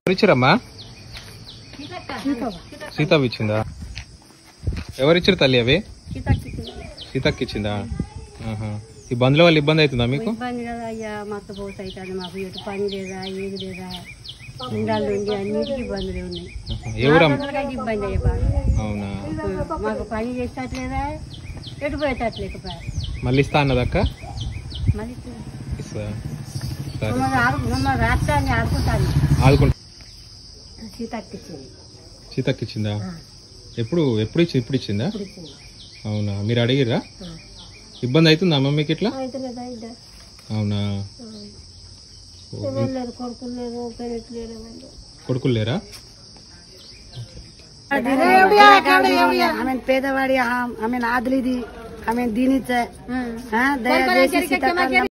ఇచ్చిరమ్మా సీతవి ఇచ్చిందా ఎవరిచ్చారు తల్లి అవి సీతకి ఇచ్చిందా ఆహా. ఈ బండ్ల వల్ల ఇబ్బంది అవుతుందా మీకు ఇబ్బంది కదా అయ్యా మాకు పోత అవుతుంది మాకు ఎటు పని లేదా ఏది లేదా ఉండాలి ఉండి అన్నిటికీ ఇబ్బందులు ఉన్నాయి ఆహా. ఎవరమ్మ నాన్నగారికి ఇబ్బంది అయ్యే బాగా అవునా మాకు పని చేసేట్లేదా ఎటు పోయేటట్లేకపోయా మళ్ళీ ఇస్తా అన్నదక్క మళ్ళీ ఇస్తా సరే మమ్మల్ని ఆడు మమ్మల్ని రాష్ట్రాన్ని ఆడుకుంటాను ఆదుకుంటా సీతకి ఇచ్చింది సీతకి ఇచ్చిందా ఎప్పుడు ఎప్పుడు ఇచ్చి ఇప్పుడు ఇచ్చిందా ఇప్పుడు ఇచ్చింది అవునా మీరు అడిగిర్రా ఇబ్బంది అవుతుందా అమ్మ మీకు ఇట్లా అయితే లేదా ఇద్దరు అవునా ఓ, ఎవరు లేరు కొడుకులు లేరు పెరట్ లేరు ఎవరు లేరు. కొడుకులు లేరా ఆమె పేదవాడి ఆమె ఆదిలిది ఆమె దీనిచ్చే దయచేసి సీతాకాలం